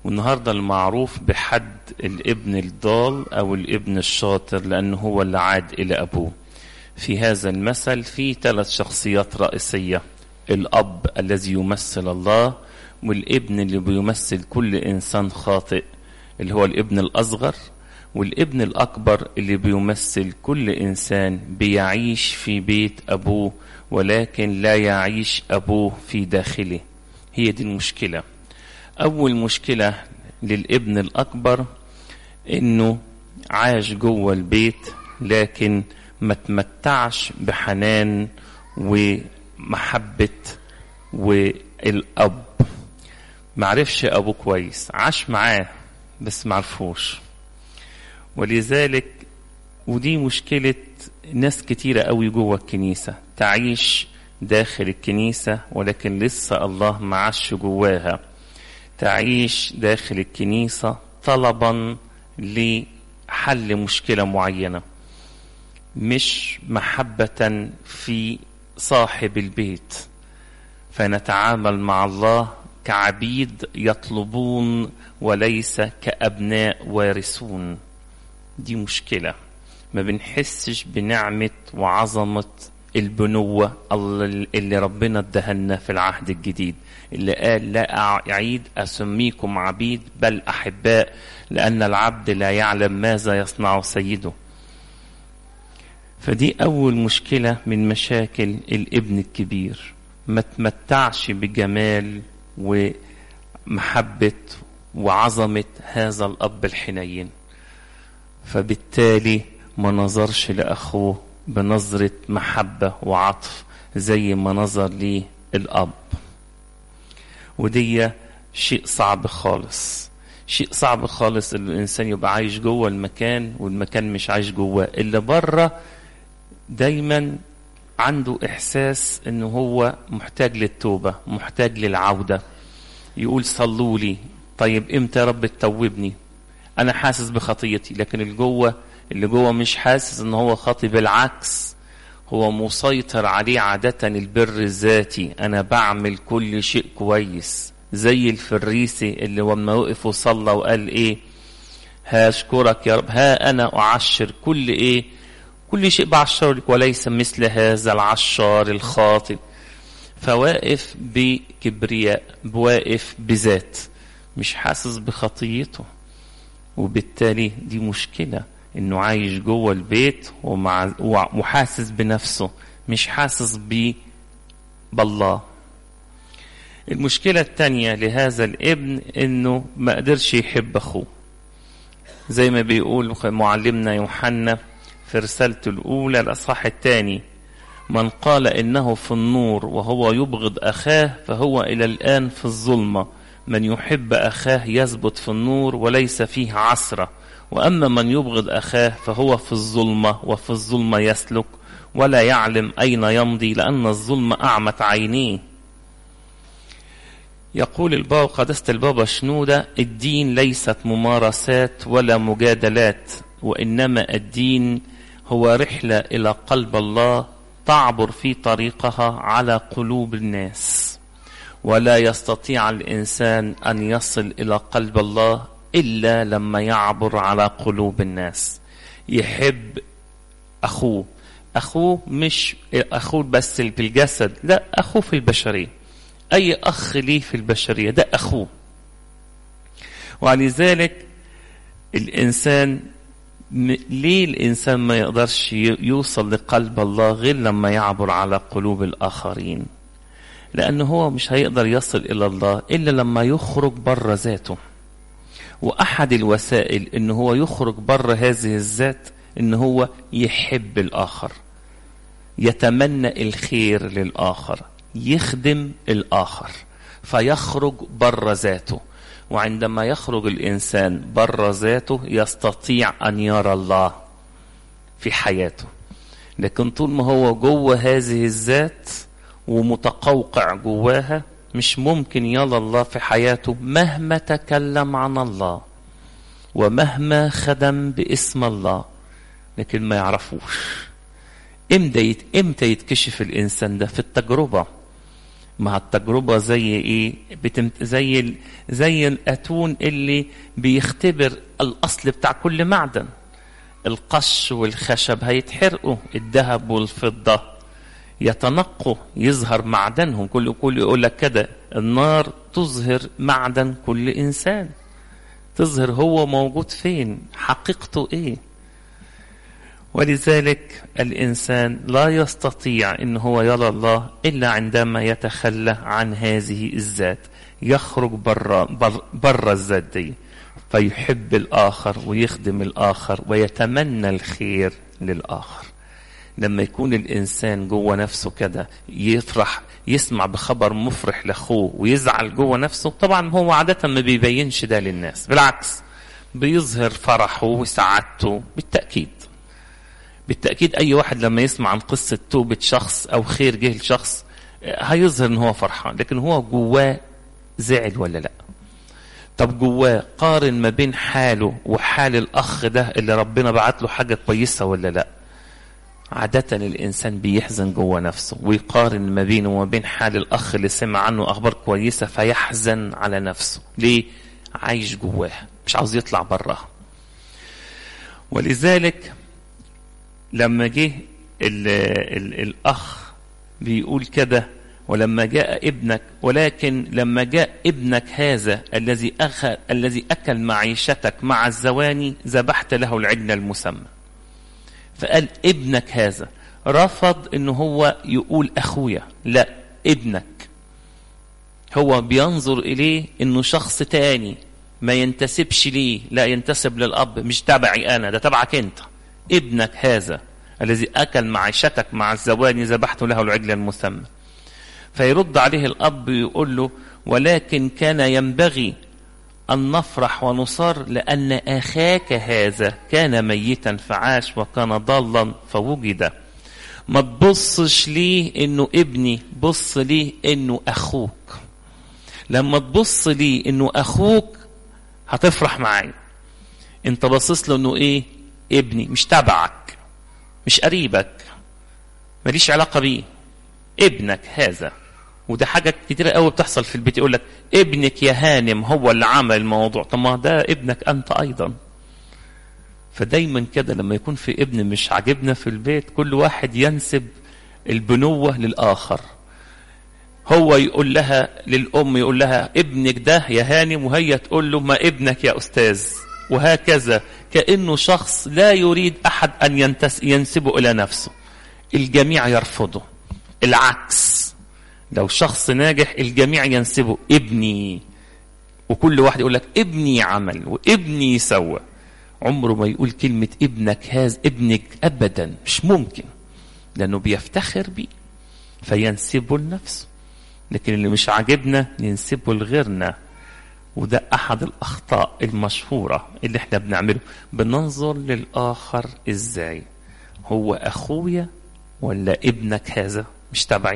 والنهاردة المعروف بحد الابن الضال أو الابن الشاطر لأنه هو اللي عاد إلى أبوه في هذا المثل في ثلاث شخصيات رئيسية الأب الذي يمثل الله والابن اللي بيمثل كل إنسان خاطئ اللي هو الابن الأصغر والابن الأكبر اللي بيمثل كل إنسان بيعيش في بيت أبوه ولكن لا يعيش أبوه في داخله هي دي المشكلة أول مشكلة للابن الأكبر إنه عاش جوه البيت لكن ما تمتعش بحنان ومحبة والأب معرفش أبوه كويس عاش معاه بس معرفوش ولذلك ودي مشكلة ناس كتيرة قوي جوه الكنيسة تعيش داخل الكنيسة ولكن لسه الله معاش جواها تعيش داخل الكنيسة طلبا لحل مشكلة معينة مش محبة في صاحب البيت فنتعامل مع الله كعبيد يطلبون وليس كأبناء وارثون دي مشكلة ما بنحسش بنعمة وعظمة البنوة اللي ربنا ادهنا في العهد الجديد اللي قال لا أعيد أسميكم عبيد بل أحباء لأن العبد لا يعلم ماذا يصنع سيده فدي أول مشكلة من مشاكل الابن الكبير ما تمتعش بجمال ومحبة وعظمة هذا الأب الحنين فبالتالي ما نظرش لأخوه بنظرة محبة وعطف زي ما نظر ليه الأب ودي شيء صعب خالص شيء صعب خالص ان الانسان يبقى عايش جوه المكان والمكان مش عايش جواه اللي بره دايما عنده احساس انه هو محتاج للتوبه محتاج للعوده يقول صلوا لي طيب امتى يا رب تتوبني انا حاسس بخطيتي لكن اللي جوه اللي جوه مش حاسس ان هو خاطي بالعكس هو مسيطر عليه عادة البر الذاتي أنا بعمل كل شيء كويس زي الفريسي اللي لما وقف وصلى وقال إيه هاشكرك يا رب ها أنا أعشر كل إيه كل شيء بعشر لك وليس مثل هذا العشار الخاطئ فواقف بكبرياء واقف بذات مش حاسس بخطيته وبالتالي دي مشكله انه عايش جوه البيت ومع وحاسس بنفسه مش حاسس ب بالله المشكلة التانية لهذا الابن انه ما قدرش يحب اخوه زي ما بيقول معلمنا يوحنا في رسالته الاولى الاصحاح الثاني من قال انه في النور وهو يبغض اخاه فهو الى الان في الظلمه من يحب اخاه يثبت في النور وليس فيه عثره واما من يبغض اخاه فهو في الظلمه وفي الظلمه يسلك ولا يعلم اين يمضي لان الظلمه اعمت عينيه يقول البابا قداسة البابا شنودة الدين ليست ممارسات ولا مجادلات وإنما الدين هو رحلة إلى قلب الله تعبر في طريقها على قلوب الناس ولا يستطيع الإنسان أن يصل إلى قلب الله إلا لما يعبر على قلوب الناس يحب أخوه أخوه مش أخوه بس في الجسد لا أخوه في البشرية أي أخ ليه في البشرية ده أخوه ولذلك الإنسان ليه الإنسان ما يقدرش يوصل لقلب الله غير لما يعبر على قلوب الآخرين لأنه هو مش هيقدر يصل إلى الله إلا لما يخرج بره ذاته وأحد الوسائل إن هو يخرج بره هذه الذات إن هو يحب الآخر يتمنى الخير للآخر يخدم الآخر فيخرج بره ذاته وعندما يخرج الإنسان بره ذاته يستطيع أن يرى الله في حياته لكن طول ما هو جوه هذه الذات ومتقوقع جواها مش ممكن يرى الله في حياته مهما تكلم عن الله ومهما خدم باسم الله لكن ما يعرفوش امتى امتى يتكشف الانسان ده في التجربه مع التجربة زي ايه بتمت زي ال... زي الاتون اللي بيختبر الاصل بتاع كل معدن القش والخشب هيتحرقوا الذهب والفضة يتنقوا يظهر معدنهم كل كل يقول لك كده النار تظهر معدن كل انسان تظهر هو موجود فين حقيقته ايه ولذلك الانسان لا يستطيع ان هو يرى الله الا عندما يتخلى عن هذه الذات يخرج بره بر, بر الذات دي فيحب الاخر ويخدم الاخر ويتمنى الخير للاخر لما يكون الانسان جوه نفسه كده يفرح يسمع بخبر مفرح لاخوه ويزعل جوه نفسه طبعا هو عاده ما بيبينش ده للناس بالعكس بيظهر فرحه وسعادته بالتاكيد بالتاكيد اي واحد لما يسمع عن قصه توبه شخص او خير جه لشخص هيظهر ان هو فرحان لكن هو جواه زعل ولا لا طب جواه قارن ما بين حاله وحال الاخ ده اللي ربنا بعت له حاجه كويسه ولا لا عادة الإنسان بيحزن جوه نفسه ويقارن ما بينه وما بين حال الأخ اللي سمع عنه أخبار كويسة فيحزن على نفسه ليه؟ عايش جواه مش عاوز يطلع براها ولذلك لما جه ال ال الأخ بيقول كده ولما جاء ابنك ولكن لما جاء ابنك هذا الذي أخذ الذي أكل معيشتك مع الزواني ذبحت له العجل المسمى فقال ابنك هذا رفض ان هو يقول اخويا لا ابنك هو بينظر اليه انه شخص تاني ما ينتسبش ليه لا ينتسب للاب مش تبعي انا ده تبعك انت ابنك هذا الذي اكل معيشتك مع الزواني ذبحت له العجل المسمى فيرد عليه الاب يقول له ولكن كان ينبغي أن نفرح ونصر لأن أخاك هذا كان ميتا فعاش وكان ضالا فوجد ما تبصش ليه إنه ابني بص ليه إنه أخوك لما تبص ليه إنه أخوك هتفرح معاه أنت باصص له إنه إيه ابني مش تبعك مش قريبك ماليش علاقة بيه ابنك هذا وده حاجة كتيرة قوي بتحصل في البيت يقول لك ابنك يا هانم هو اللي عمل الموضوع طب ما ده ابنك أنت أيضا فدايما كده لما يكون في ابن مش عاجبنا في البيت كل واحد ينسب البنوة للآخر هو يقول لها للأم يقول لها ابنك ده يا هانم وهي تقول له ما ابنك يا أستاذ وهكذا كأنه شخص لا يريد أحد أن ينتس ينسبه إلى نفسه الجميع يرفضه العكس لو شخص ناجح الجميع ينسبه ابني وكل واحد يقول لك ابني عمل وابني سوى عمره ما يقول كلمة ابنك هذا ابنك أبدا مش ممكن لأنه بيفتخر بيه فينسبه لنفسه لكن اللي مش عاجبنا ننسبه لغيرنا وده أحد الأخطاء المشهورة اللي احنا بنعمله بننظر للآخر إزاي هو أخويا ولا ابنك هذا مش تبعي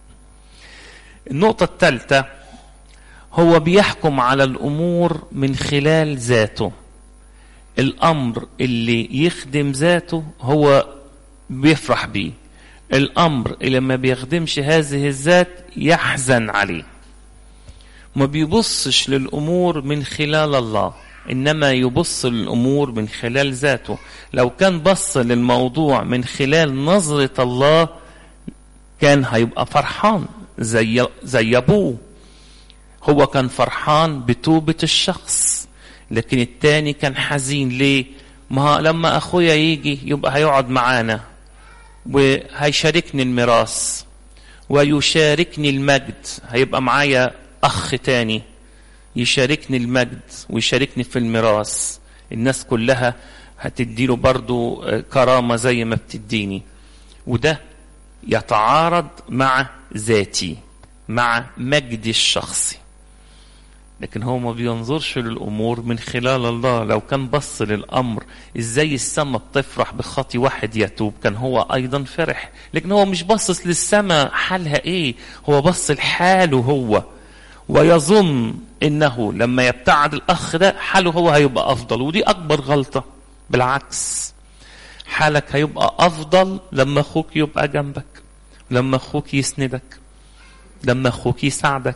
النقطة الثالثة هو بيحكم على الأمور من خلال ذاته الأمر اللي يخدم ذاته هو بيفرح بيه الأمر اللي ما بيخدمش هذه الذات يحزن عليه ما بيبصش للأمور من خلال الله إنما يبص للأمور من خلال ذاته لو كان بص للموضوع من خلال نظرة الله كان هيبقى فرحان زي زي ابوه هو كان فرحان بتوبة الشخص لكن التاني كان حزين ليه ما لما اخويا يجي يبقى هيقعد معانا وهيشاركني الميراث ويشاركني المجد هيبقى معايا اخ تاني يشاركني المجد ويشاركني في الميراث الناس كلها هتديله برضو كرامة زي ما بتديني وده يتعارض مع ذاتي مع مجدي الشخصي لكن هو ما بينظرش للأمور من خلال الله لو كان بص للأمر إزاي السماء بتفرح بخطي واحد يتوب كان هو أيضا فرح لكن هو مش باصص للسماء حالها إيه هو بص لحاله هو ويظن إنه لما يبتعد الأخ ده حاله هو هيبقى أفضل ودي أكبر غلطة بالعكس حالك هيبقى أفضل لما أخوك يبقى جنبك لما أخوك يسندك لما أخوك يساعدك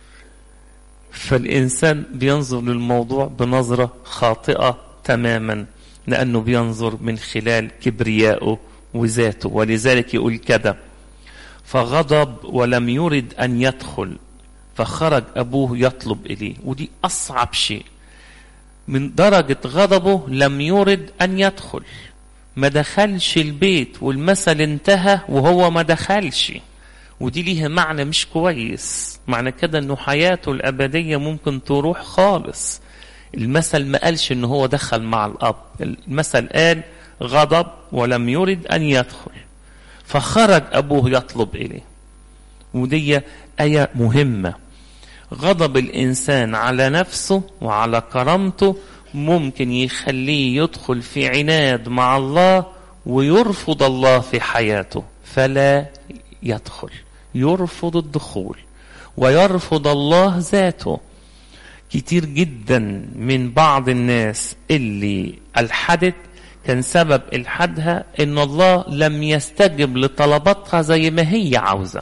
فالإنسان بينظر للموضوع بنظرة خاطئة تماما لأنه بينظر من خلال كبريائه وذاته ولذلك يقول كده فغضب ولم يرد أن يدخل فخرج أبوه يطلب إليه ودي أصعب شيء من درجة غضبه لم يرد أن يدخل ما دخلش البيت والمثل انتهى وهو ما دخلش ودي ليها معنى مش كويس معنى كده انه حياته الابدية ممكن تروح خالص المثل ما قالش ان هو دخل مع الاب المثل قال غضب ولم يرد ان يدخل فخرج ابوه يطلب اليه ودي ايه مهمه غضب الانسان على نفسه وعلى كرامته ممكن يخليه يدخل في عناد مع الله ويرفض الله في حياته فلا يدخل يرفض الدخول ويرفض الله ذاته كتير جدا من بعض الناس اللي الحدت كان سبب الحدها ان الله لم يستجب لطلباتها زي ما هي عاوزه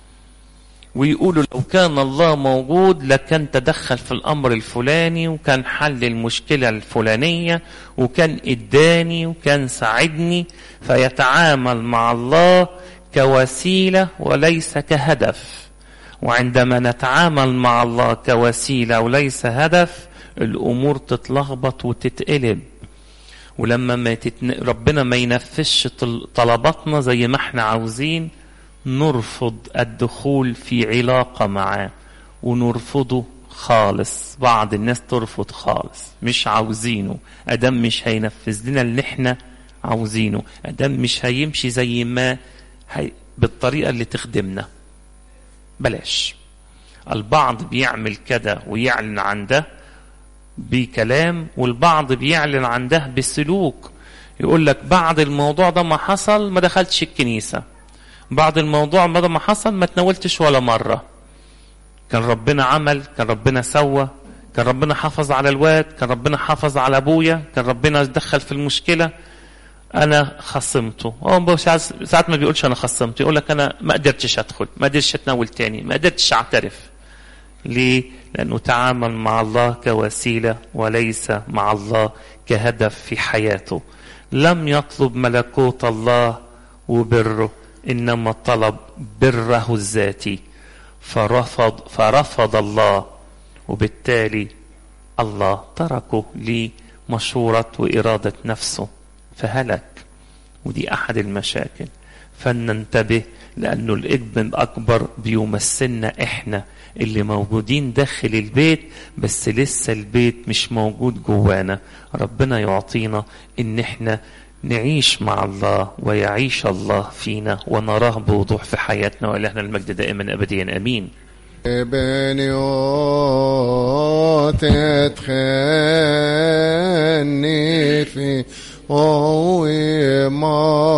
ويقولوا لو كان الله موجود لكان تدخل في الامر الفلاني وكان حل المشكله الفلانيه وكان اداني وكان ساعدني فيتعامل مع الله كوسيله وليس كهدف وعندما نتعامل مع الله كوسيله وليس هدف الامور تتلخبط وتتقلب ولما ما تتن... ربنا ما ينفذش طلباتنا زي ما احنا عاوزين نرفض الدخول في علاقة معاه ونرفضه خالص بعض الناس ترفض خالص مش عاوزينه ادم مش هينفذ لنا اللي احنا عاوزينه ادم مش هيمشي زي ما هي بالطريقة اللي تخدمنا بلاش البعض بيعمل كده ويعلن عن ده بكلام والبعض بيعلن عن ده بسلوك يقول لك بعد الموضوع ده ما حصل ما دخلتش الكنيسة بعد الموضوع بعد ما حصل ما تناولتش ولا مرة كان ربنا عمل كان ربنا سوى كان ربنا حافظ على الواد كان ربنا حافظ على ابويا كان ربنا دخل في المشكلة انا خصمته هو ساعات ما بيقولش انا خصمته يقول لك انا ما قدرتش ادخل ما قدرتش اتناول تاني ما قدرتش اعترف ليه لانه تعامل مع الله كوسيله وليس مع الله كهدف في حياته لم يطلب ملكوت الله وبره انما طلب بره الذاتي فرفض فرفض الله وبالتالي الله تركه لمشورة وإرادة نفسه فهلك ودي أحد المشاكل فلننتبه لأنه الابن الأكبر بيمثلنا إحنا اللي موجودين داخل البيت بس لسه البيت مش موجود جوانا ربنا يعطينا إن إحنا نعيش مع الله ويعيش الله فينا ونراه بوضوح في حياتنا ولهنا المجد دائما أبديا أمين بنيوت تخني في قوي ما